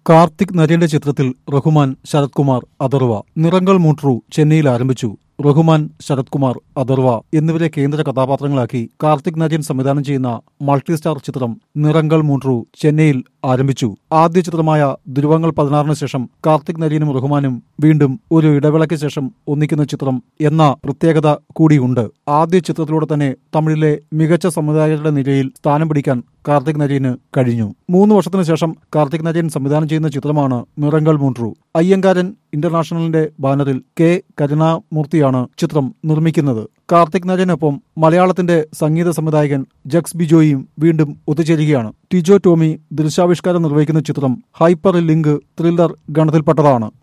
കാർത്തിക് നരേന്റെ ചിത്രത്തിൽ റഹ്മാൻ ശരത് കുമാർ അഥർവ നിറങ്ങൾ മൂട്രു ചെന്നൈയിൽ ആരംഭിച്ചു റഹ്മാൻ ശരത് കുമാർ അഥർവ എന്നിവരെ കേന്ദ്ര കഥാപാത്രങ്ങളാക്കി കാർത്തിക് നരേൻ സംവിധാനം ചെയ്യുന്ന മൾട്ടി സ്റ്റാർ ചിത്രം നിറങ്ങൾ മൂട്രു ചെന്നൈയിൽ ആരംഭിച്ചു ആദ്യ ചിത്രമായ ദുരുവങ്ങൾ പതിനാറിന് ശേഷം കാർത്തിക് നരീനും റഹ്മാനും വീണ്ടും ഒരു ഇടവേളയ്ക്ക് ശേഷം ഒന്നിക്കുന്ന ചിത്രം എന്ന പ്രത്യേകത കൂടിയുണ്ട് ആദ്യ ചിത്രത്തിലൂടെ തന്നെ തമിഴിലെ മികച്ച സംവിധായകരുടെ നിരയിൽ സ്ഥാനം പിടിക്കാൻ കാർത്തിക് നരീന് കഴിഞ്ഞു മൂന്ന് വർഷത്തിനു ശേഷം കാർത്തിക് നരീൻ സംവിധാനം ചെയ്യുന്ന ചിത്രമാണ് നിറങ്ങൾ മൂൺട്രു അയ്യങ്കാരൻ ഇന്റർനാഷണലിന്റെ ബാനറിൽ കെ കരുണാമൂർത്തിയാണ് ചിത്രം നിർമ്മിക്കുന്നത് കാർത്തിക് നരേനൊപ്പം മലയാളത്തിന്റെ സംഗീത സംവിധായകൻ ജക്സ് ബിജോയും വീണ്ടും ഒത്തുചേരുകയാണ് ടിജോ ടോമി ദൃശ്യാവിഷ്കാരം നിർവഹിക്കുന്ന ചിത്രം ഹൈപ്പർ ലിങ്ക് ത്രില്ലർ ഗണത്തിൽപ്പെട്ടതാണ്